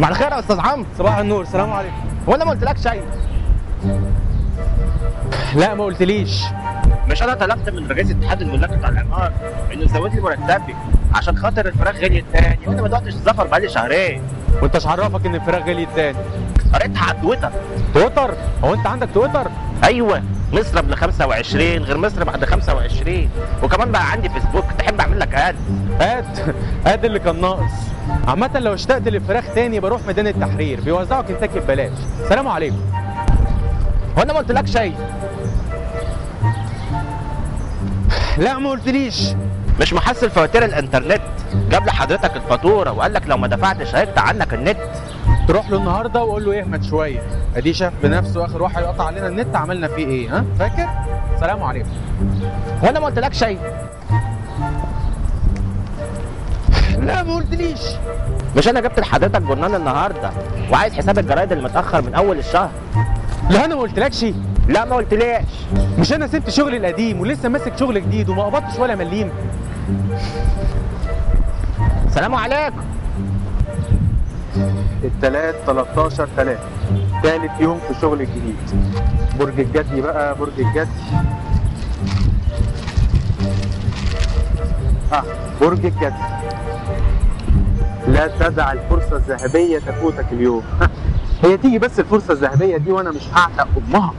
صباح الخير يا استاذ عمرو صباح النور سلام عليكم هو انا ما قلتلكش شيء لا ما قلتليش مش انا طلبت من رئيس اتحاد الملاك بتاع العمار انه يزود لي مرتبي عشان خاطر الفراخ غليت تاني وانا ما دقتش الزفر بقالي شهرين وانت ايش عرفك ان الفراخ غليت تاني قريتها على تويتر تويتر هو انت عندك تويتر ايوه مصر قبل 25 غير مصر بعد 25 وكمان بقى عندي فيسبوك تحب اعمل لك اد هات هات اللي كان ناقص عامة لو اشتقت للفراخ تاني بروح ميدان التحرير بيوزعوا كنتاكي ببلاش سلام عليكم هو انا ما قلتلكش شيء لا ما قلتليش مش محصل فواتير الانترنت جاب لحضرتك الفاتوره وقال لك لو ما دفعتش هيقطع عنك النت تروح له النهارده وقول له اهمت شويه ادي شاف بنفسه اخر واحد يقطع علينا النت عملنا فيه ايه ها فاكر سلام عليكم هو انا ما قلتلكش شيء لا ما قلتليش مش انا جبت لحضرتك جورنال النهارده وعايز حساب الجرايد اللي متاخر من اول الشهر لا انا ما قلتلكش لا ما قلتليش مش انا سبت شغلي القديم ولسه ماسك شغل جديد وما قبضتش ولا مليم سلام عليكم التلات 13 تلات تالت يوم في شغل الجديد برج الجدي بقى برج الجدي اه برج الجدي لا تدع الفرصة الذهبية تفوتك اليوم هي تيجي بس الفرصة الذهبية دي وانا مش هعتق امها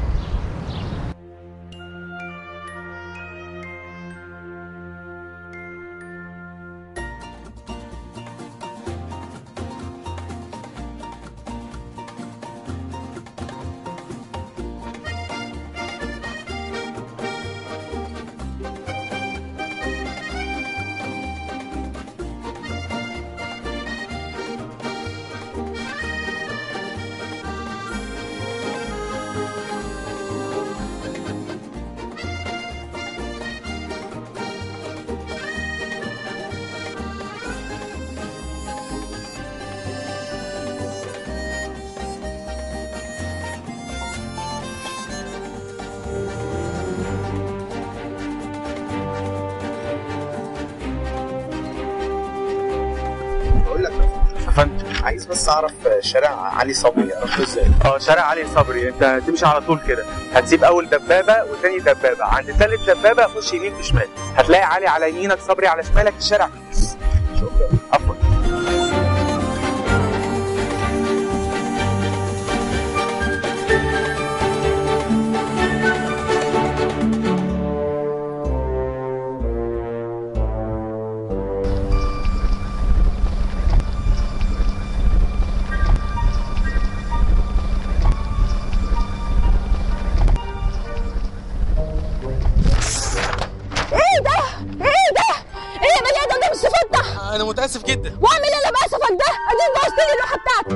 بقول لك يا فندم عايز بس اعرف شارع علي صبري اعرفه ازاي اه شارع علي صبري انت هتمشي على طول كده هتسيب اول دبابه وتاني دبابه عند تالت دبابه خش يمين في شمال هتلاقي علي على يمينك صبري على شمالك الشارع في النص شكرا عفوا ايه ده؟ ايه ده؟ ايه يا بني ادم ده مش تفتح انا متاسف جدا واعمل ايه اللي بأسفك ده؟ اديك بوظت لي اللوحه بتاعتي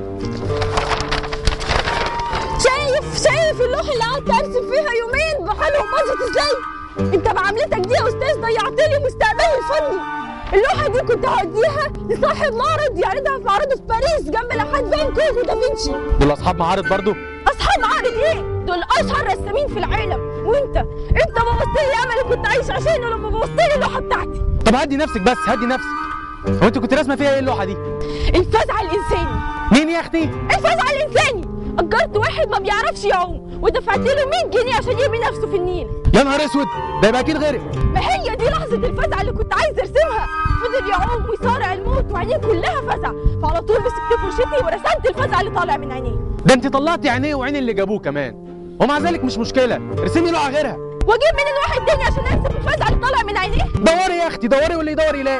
شايف شايف اللوحه اللي قعدت ارسم فيها يومين بحالهم باظت ازاي؟ انت بعملتك دي يا استاذ ضيعت لي مستقبلي الفني اللوحه دي كنت هوديها لصاحب معرض يعرضها في معرضه في باريس جنب لوحات فان كوخ ودافنشي دول اصحاب معارض برضو اصحاب معرض ايه؟ دول اشهر رسامين في العالم وانت انت بوظت لي الامل اللي كنت عايش عشانه لما بوظت لي اللوحه بتاعتي طب هدي نفسك بس هدي نفسك هو انت كنت راسمه فيها ايه اللوحه دي الفزع الانساني مين يا اختي الفزع الانساني اجرت واحد ما بيعرفش يعوم ودفعت له 100 جنيه عشان يرمي نفسه في النيل يا نهار اسود ده يبقى اكيد غرق ما هي دي لحظه الفزع اللي كنت عايز ارسمها فضل يعوم ويصارع الموت وعينيه كلها فزع فعلى طول مسكت فرشتي ورسمت الفزع اللي طالع من عينيه ده انت طلعتي عينيه وعين اللي جابوه كمان ومع ذلك مش مشكله ارسمي لوحه غيرها واجيب منين واحد تاني عشان ارسم الفزع اللي طالع من عينيه دوري يا اختي دوري واللي يدور يلاقي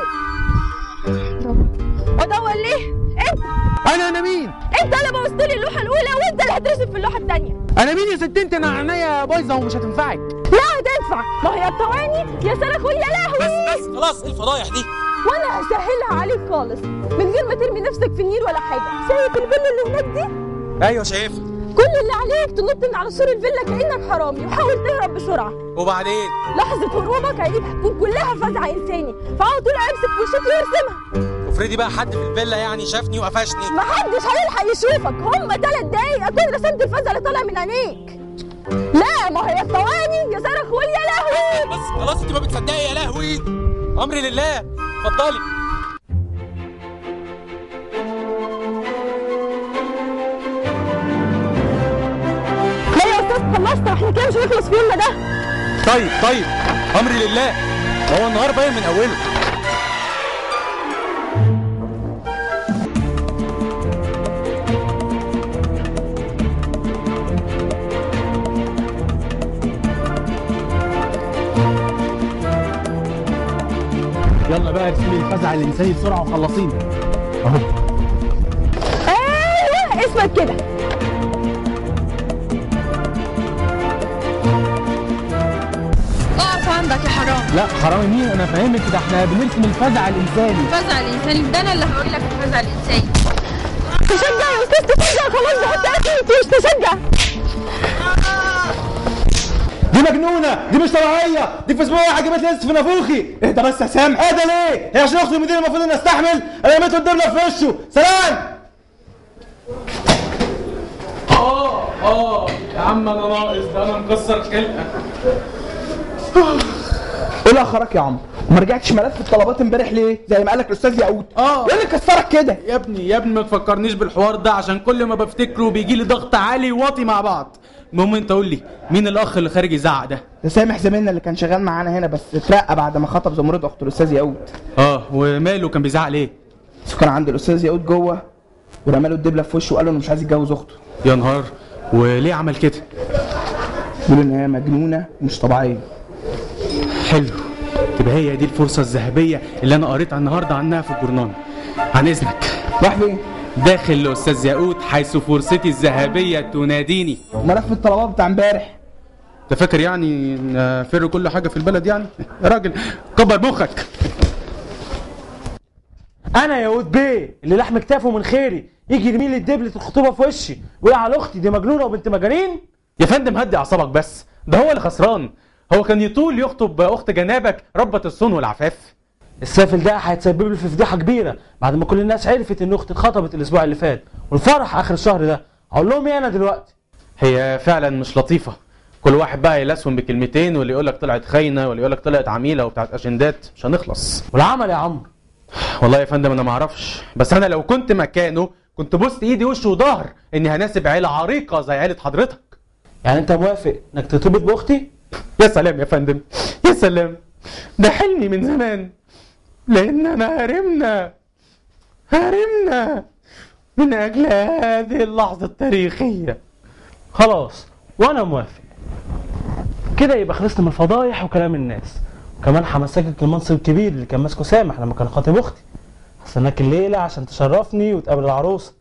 وادور ليه انت انا انا مين انت اللي بوظت لي اللوحه الاولى وانت اللي هترسم في اللوحه الثانيه انا مين يا ست انت انا عينيا بايظه ومش هتنفعك لا هتنفع ما هي الثواني يا صاروخ يا لهوي بس بس خلاص ايه الفضايح دي وانا هسهلها عليك خالص من غير ما ترمي نفسك في النيل ولا حاجه شايف الفيلا اللي هناك دي ايوه شايفها كل اللي عليك تنط من على سور الفيلا كانك حرامي وحاول تهرب بسرعه وبعدين لحظه هروبك عينيك هتكون كلها فزع انساني فعلى طول امسك فرشتي وارسمها وافرضي بقى حد في الفيلا يعني شافني وقفشني محدش هيلحق يشوفك هم ثلاث دقايق اكون رسمت الفزع اللي طالع من عينيك لا ما هي الثواني يا صاروخ ويا لهوي بس خلاص انت ما بتصدقي يا لهوي امري لله اتفضلي استاذ خلصت احنا كده مش هنخلص في يومنا ده طيب طيب امري لله هو النهار باين من اوله يلا بقى ارسمي الفزع الانساني بسرعه وخلصيني اهو ايوه اسمك كده اقف عندك يا حرام لا حرامي مين انا فاهمك ده احنا بنرسم الفزع الانساني الفزع الانساني ده انا اللي هقول لك الفزع الانساني تشجع يا استاذ تشجع خلاص بحط اكل مش تشجع دي مجنونه دي مش طبيعيه دي في اسبوع عجبت لي في نافوخي اهدى بس يا سام اهدى ليه هي عشان اخت المدير المفروض اني استحمل انا رميته الدبله في وشه سلام اه اه يا عم انا ناقص ده انا مكسر خلقه ايه اللي اخرك يا عمرو؟ وما رجعتش ملف الطلبات امبارح ليه؟ زي ما قالك الاستاذ ياقوت اه. ايه اللي كسرك كده؟ يا ابني يا ابني ما تفكرنيش بالحوار ده عشان كل ما بفتكره بيجي لي ضغط عالي واطي مع بعض المهم انت قول لي مين الاخ اللي خارج يزعق ده ده سامح زميلنا اللي كان شغال معانا هنا بس اترقى بعد ما خطب زمرد اخت الاستاذ ياقوت اه وماله كان بيزعق ليه بس كان عند الاستاذ ياقوت جوه ورمى له الدبله في وشه وقال له انه مش عايز يتجوز اخته يا نهار وليه عمل كده بيقول ان هي مجنونه ومش طبيعيه حلو تبقى هي دي الفرصة الذهبية اللي أنا قريت النهاردة عنها في الجورنال عن إذنك راح فين؟ داخل لأستاذ ياقوت حيث فرصتي الذهبية تناديني ملف الطلبات بتاع امبارح أنت فاكر يعني إن فر كل حاجة في البلد يعني يا راجل كبر مخك انا يا ود بيه اللي لحم كتافه من خيري يجي يرمي لي دبله الخطوبه في وشي ويا على اختي دي مجنونه وبنت مجانين يا فندم هدي أعصابك بس ده هو اللي خسران هو كان يطول يخطب أخت جنابك ربة الصون والعفاف السافل ده هيتسبب لي في فضيحه كبيره بعد ما كل الناس عرفت ان اختي اتخطبت الاسبوع اللي فات والفرح اخر الشهر ده اقول لهم ايه انا دلوقتي هي فعلا مش لطيفة كل واحد بقى يلسون بكلمتين واللي يقول لك طلعت خاينة واللي يقول لك طلعت عميلة وبتاعت أجندات مش هنخلص والعمل يا عمرو والله يا فندم انا ما اعرفش بس انا لو كنت مكانه كنت بوست ايدي وش وظهر اني هناسب عيله عريقه زي عيله حضرتك يعني انت موافق انك ترتبط باختي يا سلام يا فندم يا سلام ده حلمي من زمان لاننا هرمنا هرمنا من اجل هذه اللحظه التاريخيه خلاص وانا موافق كده يبقى خلصت من الفضايح وكلام الناس وكمان همسكك المنصب الكبير اللي كان ماسكه سامح لما كان خاطب اختي هستناك الليله عشان تشرفني وتقابل العروسه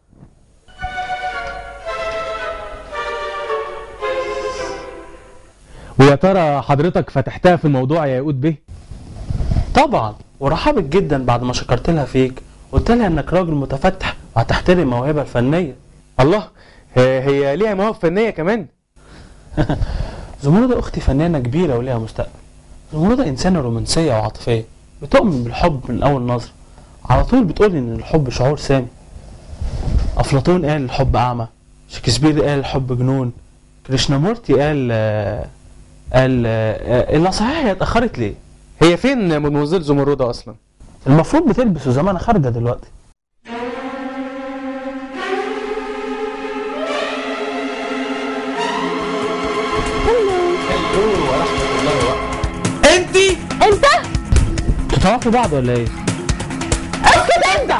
ويا ترى حضرتك فتحتها في الموضوع يا يقود بيه طبعا ورحبت جدا بعد ما شكرت لها فيك قلت لها انك راجل متفتح وهتحترم الموهبه الفنيه الله هي, هي ليها مواهب فنيه كمان زمردة اختي فنانه كبيره وليها مستقبل زمردة انسانه رومانسيه وعاطفيه بتؤمن بالحب من اول نظره على طول بتقول ان الحب شعور سامي افلاطون قال الحب اعمى شكسبير قال الحب جنون كريشنامورتي قال آه، قال آه، الا صحيح هي اتاخرت ليه هي فين مدموزيل زمردة اصلا المفروض بتلبس وزمانها خارجه دلوقتي انتي انت انتوا تعرفوا بعض ولا ايه؟ اسكت انت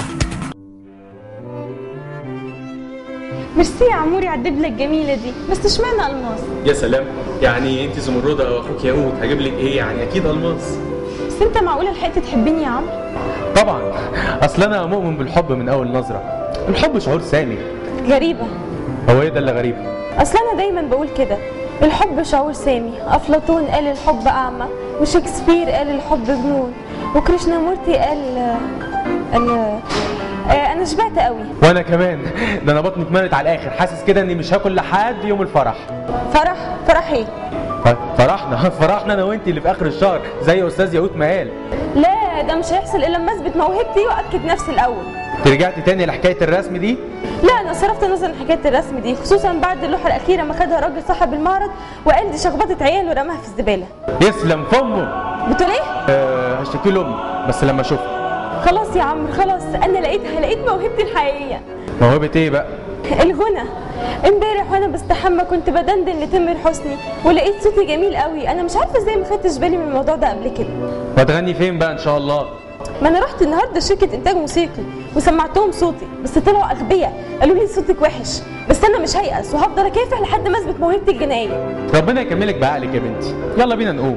ميرسي يا عموري على الدبله الجميله دي بس اشمعنى الماس يا سلام يعني انت زمردة واخوك ياقوت هجيب لك ايه يعني اكيد الماس بس انت معقوله لحقت تحبني يا عمرو طبعا اصل انا مؤمن بالحب من اول نظره الحب شعور سامي غريبه هو ايه ده اللي غريب اصل انا دايما بقول كده الحب شعور سامي افلاطون قال الحب اعمى وشكسبير قال الحب جنون وكريشنامورتي قال قال آه، انا شبعت قوي وانا كمان ده انا بطني اتملت على الاخر حاسس كده اني مش هاكل لحد يوم الفرح فرح فرح ايه ف- فرحنا فرحنا انا وانت اللي في اخر الشهر زي استاذ ياقوت ما قال لا ده مش هيحصل الا لما اثبت موهبتي واكد نفسي الاول انت رجعتي تاني لحكايه الرسم دي لا انا صرفت نظر عن حكايه الرسم دي خصوصا بعد اللوحه الاخيره ما خدها راجل صاحب المعرض وقال دي شخبطه عيال ورماها في الزباله يسلم فمه بتقول ايه أه هشتكي لامي بس لما اشوفها خلاص يا عمرو خلاص انا لقيتها لقيت موهبتي الحقيقيه موهبة ايه بقى؟ الغنى امبارح وانا بستحمى كنت بدندن لتامر حسني ولقيت صوتي جميل قوي انا مش عارفه ازاي ما خدتش بالي من الموضوع ده قبل كده وهتغني فين بقى ان شاء الله؟ ما انا رحت النهارده شركه انتاج موسيقي وسمعتهم صوتي بس طلعوا اغبياء قالوا لي صوتك وحش بس انا مش هيأس وهفضل اكافح لحد ما اثبت موهبتي الجنائيه ربنا يكملك بعقلك يا بنتي يلا بينا نقوم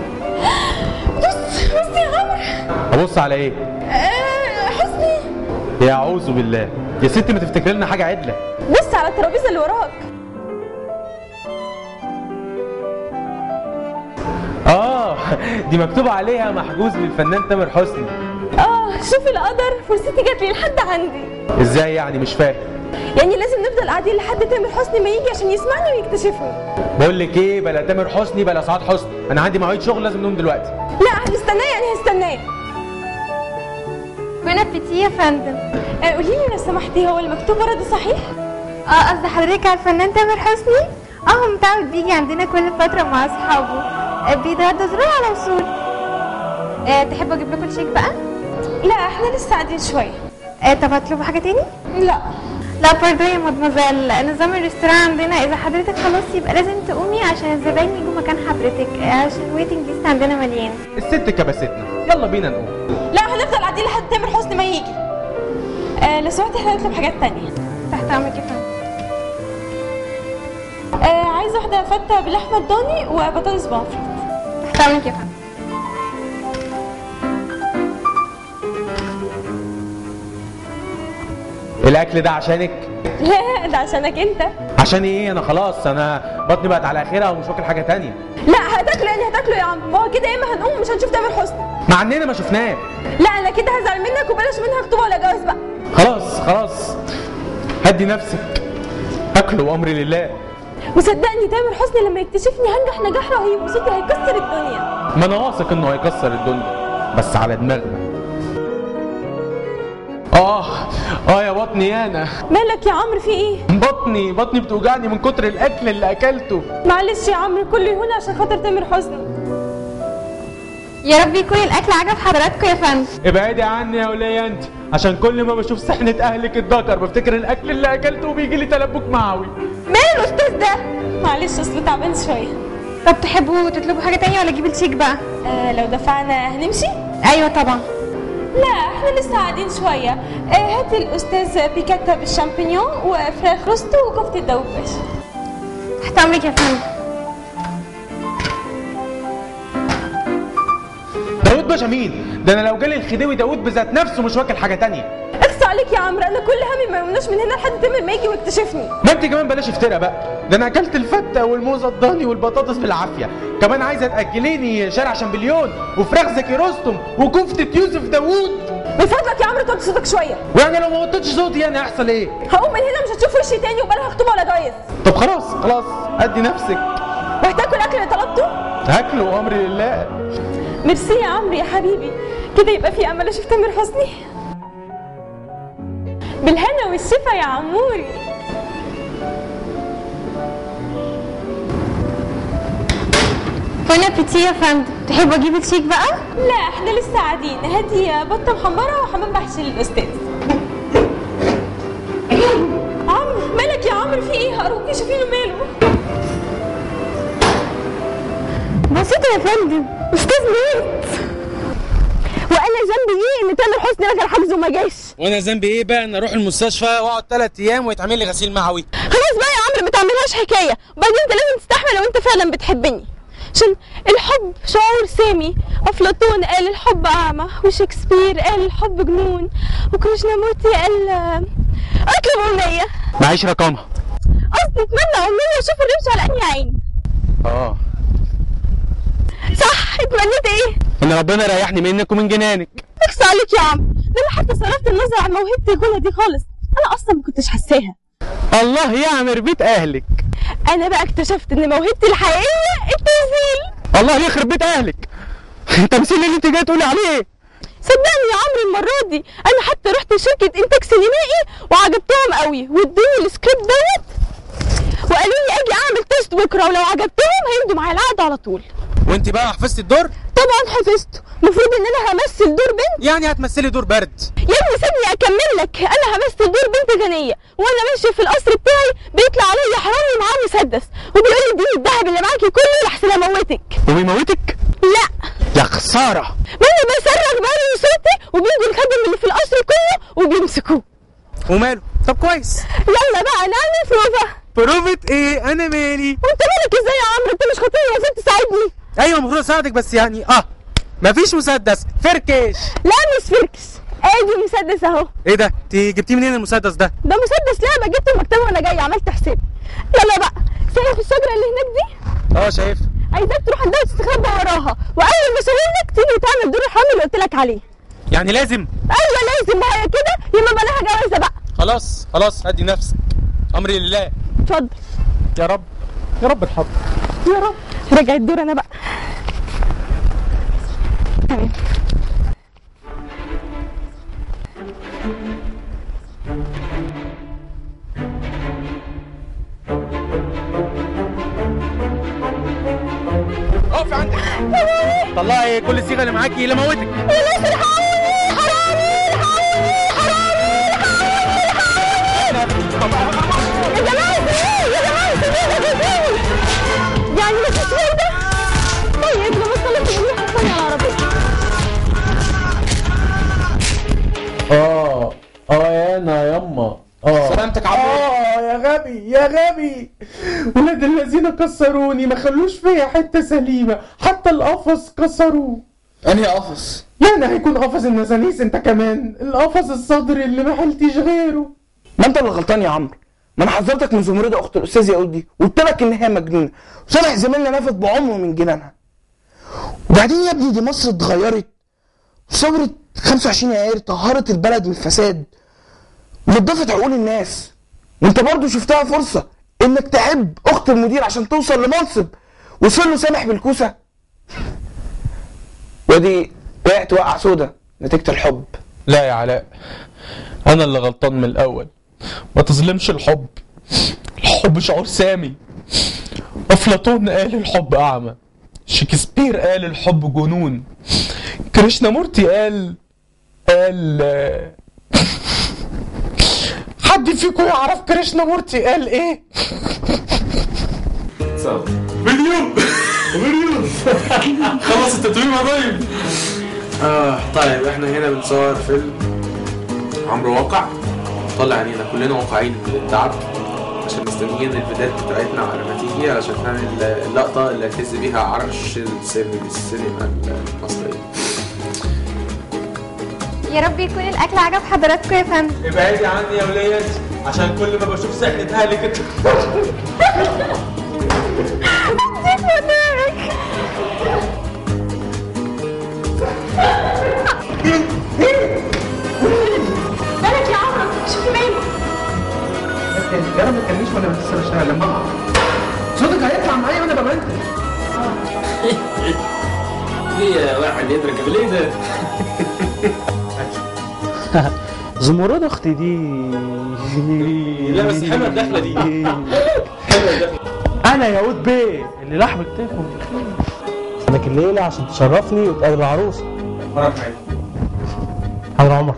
بص بص يا عمرو ابص على ايه؟ آه حسني يا اعوذ بالله يا ستي ما تفتكر لنا حاجة عدلة بص على الترابيزه اللي وراك اه دي مكتوب عليها محجوز للفنان تامر حسني اه شوف القدر فرصتي جات لي لحد عندي ازاي يعني مش فاهم يعني لازم نفضل قاعدين لحد تامر حسني ما يجي عشان يسمعني ويكتشفني بقول لك ايه بلا تامر حسني بلا سعاد حسني انا عندي مواعيد شغل لازم نقوم دلوقتي لا هنستناه يعني هستناه بون ابيتي يا فندم آه قولي لي لو سمحتي هو المكتوب ورا ده صحيح؟ اه قصدي حضرتك على الفنان تامر حسني اه هو متعود بيجي عندنا كل فترة مع اصحابه آه بيتغدى ضروري على وصول آه تحبوا اجيب لكم الشيك بقى؟ لا احنا لسه قاعدين شويه آه طب هتطلبوا حاجة تاني؟ لا لا برضه يا مدمزيل نظام الريستوران عندنا اذا حضرتك خلاص يبقى لازم تقومي عشان الزباين يجوا مكان حضرتك آه عشان الويتنج ليست عندنا مليان الست كبستنا يلا بينا نقوم لا هنفضل قاعدين لحد تامر حسني ما يجي آه لو سمحتي احنا نطلب حاجات تانية تحت امرك يا فندم آه عايزه واحده فته باللحمه الضاني وبطاطس بانفريت تحت امرك يا فندم الاكل ده عشانك لا ده عشانك انت عشان ايه انا خلاص انا بطني بقت على اخرها ومش واكل حاجه تانية لا هتاكله يعني هتاكله يا عم ما هو كده يا اما هنقوم ومش هنشوف تامر حسني مع اننا ما شفناه لا انا كده هزعل منك وبلاش منها خطوبه ولا جواز بقى خلاص خلاص هدي نفسك اكل وامري لله وصدقني تامر حسني لما يكتشفني هنجح نجاح رهيب وصوتي هيكسر الدنيا ما انا واثق انه هيكسر الدنيا بس على دماغنا اه اه يا بطني يانا مالك يا عمرو في ايه بطني بطني بتوجعني من كتر الاكل اللي اكلته معلش يا عمرو كله يهون عشان خاطر تامر حسني يا رب يكون الاكل عجب حضراتكم يا فندم ابعدي عني يا ولية انت عشان كل ما بشوف صحنة اهلك الذكر بفتكر الاكل اللي اكلته وبيجي لي تلبك معوي مين الاستاذ ده معلش اصله تعبان شويه طب تحبوا تطلبوا حاجة تانية ولا اجيب الشيك بقى؟ آه لو دفعنا هنمشي ايوه طبعا لا احنا لسه قاعدين شويه آه هاتي الاستاذ بيكاتا بالشامبينيون وفراخ روستو وكفته دوبش تحت امرك يا فندم داود باشا مين ده انا لو جالي الخديوي داود بذات نفسه مش واكل حاجه تانية اخص عليك يا عمرو انا كل همي ما يمناش من هنا لحد تامر ما يجي ويكتشفني ما انت كمان بلاش افترا بقى ده انا اكلت الفته والموزه الضاني والبطاطس بالعافيه كمان عايزه تاكليني شارع شامبليون وفراخ زكي رستم وكفته يوسف داوود من فضلك يا عمرو توطي صوتك شويه وانا لو ما وطيتش صوتي انا هيحصل ايه هقوم من هنا مش هتشوف وشي تاني وبلا خطوبه ولا جواز طب خلاص خلاص ادي نفسك وهتاكل الاكل اللي طلبته هاكله وامري لله ميرسي يا عمرو يا حبيبي كده يبقى في امل اشوف تامر حسني بالهنا والشفا يا عموري بون ابيتي يا فندم تحبوا اجيب الشيك بقى؟ لا احنا لسه قاعدين هاتي بطه محمره وحمام محشي للاستاذ عمرو مالك يا عمرو في ايه هروكي شوفي له ماله بسيطة يا فندم استاذ ميت وانا ذنبي ايه ان تامر حسني لغى الحجز وما جاش وانا ذنبي ايه بقى ان اروح المستشفى واقعد ثلاث ايام ويتعمل لي غسيل معوي خلاص بقى يا عمرو ما تعملهاش حكايه وبعدين انت لازم تستحمل لو انت فعلا بتحبني عشان الحب شعور سامي افلاطون قال الحب اعمى وشكسبير قال الحب جنون وكريشنامورتي قال اطلب امنيه معيش رقمها قصدي اتمنى امنيه وشوف الرمش على انهي عين اه صح اتمنيت ايه ان ربنا يريحني منك ومن جنانك اخس عليك يا عم ده انا حتى صرفت النظر عن موهبتي الغنى دي خالص انا اصلا ما كنتش حاساها الله يعمر بيت اهلك انا بقى اكتشفت ان موهبتي الحقيقيه التمثيل الله يخرب بيت اهلك التمثيل اللي انت جاي تقولي عليه صدقني يا عمرو المره دي انا حتى رحت شركه انتاج سينمائي وعجبتهم قوي وادوني السكريبت دوت وقالوا لي اجي اعمل تيست بكره ولو عجبتهم هيمضوا معايا العقد على طول وانت بقى حفظتي الدور طبعا حفظته المفروض ان انا همثل دور بنت يعني هتمثلي دور برد يا ابني سيبني اكمل لك انا همثل دور بنت غنيه وانا ماشيه في القصر بتاعي بيطلع عليا حرامي معاه مسدس وبيقول لي اديني الذهب اللي معاكي كله لحسن اموتك وبيموتك لا يا خساره وانا بصرخ بقى من صوتي وبيجوا الخدم اللي في القصر كله وبيمسكوه وماله طب كويس يلا بقى نعمل بروفا بروفة ايه انا مالي وانت مالك ازاي يا عمرو انت مش خطير المفروض تساعدني ايوه المفروض اساعدك بس يعني اه مفيش مسدس فركش لا مش فركش ادي مسدس اهو ايه ده انت جبتيه منين المسدس ده ده مسدس لعبه جبته من المكتبه وانا جاي عملت حساب يلا بقى شايف الشجره اللي هناك دي اه شايف عايزاك تروح عندها تستخبى وراها واول ما شاورك تيجي تعمل دور الحرامي اللي قلت لك عليه يعني لازم ايوه لازم ما هي كده يبقى بلاها جوازه بقى خلاص خلاص هدي نفسك امري لله اتفضل يا رب يا رب الحب يا رب رجع الدور انا بقى تمام اقف عندك طلعي كل الصيغه اللي معاكي اللي موتك وليس الحقوني حرامي الحقوني حرامي يا جماعه سيبوني يا جماعه سيبوني سيبوني يعني مفيش فايده طيب لما طلبت مني حصلني على العربيه اه اه يا انا يما اه سلامتك يا عمرو اه يا غبي يا غبي ولاد الذين كسروني ما خلوش فيا حته سليمه حتى القفص كسروه انهي قفص يعني هيكون قفص النسانيس انت كمان القفص الصدري اللي ما حلتيش غيره ما انت اللي غلطان يا عمرو ما انا حذرتك من زمرده اخت الاستاذ ياقوت دي وقلت لك ان هي مجنونه وصالح زميلنا نافت بعمره من جنانها وبعدين يا ابني دي مصر اتغيرت ثورة 25 يناير طهرت البلد من الفساد ونضفت عقول الناس وانت برضو شفتها فرصة انك تحب اخت المدير عشان توصل لمنصب وصل له سامح بالكوسة ودي وقعت وقعة سودا نتيجة الحب لا يا علاء انا اللي غلطان من الاول ما تظلمش الحب الحب شعور سامي افلاطون قال الحب اعمى شكسبير قال الحب جنون كريشنامورتي قال قال آه، حد فيكم يعرف كريشنامورتي قال ايه مليون مليون خلص التتويم يا طيب اه طيب احنا هنا بنصور فيلم عمرو واقع طلع علينا كلنا واقعين من التعب عشان مستنيين الفيديوهات بتاعتنا على ما تيجي علشان نعمل اللقطة اللي هتهز بيها عرش السينما السينما المصرية يا رب يكون الاكل عجب حضراتكم يا فندم ابعدي عني يا وليد عشان كل ما بشوف سحنة اهلي كده مالك يا عمرو شوفي مالك يا رب ما تكلمنيش وانا لسه بشتغل لما اقع صوتك هيطلع معايا وانا بمنتج في واحد يضرب بالإيد زمرد اختي دي لا بس حلوة الدخلة دي انا ياقوت بيه اللي لحم كتافهم لك الليله عشان تشرفني وتقابل العروسه حاضر عمر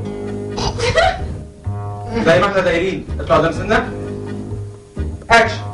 زي ما احنا دايرين اطلع قدام سنك اكشن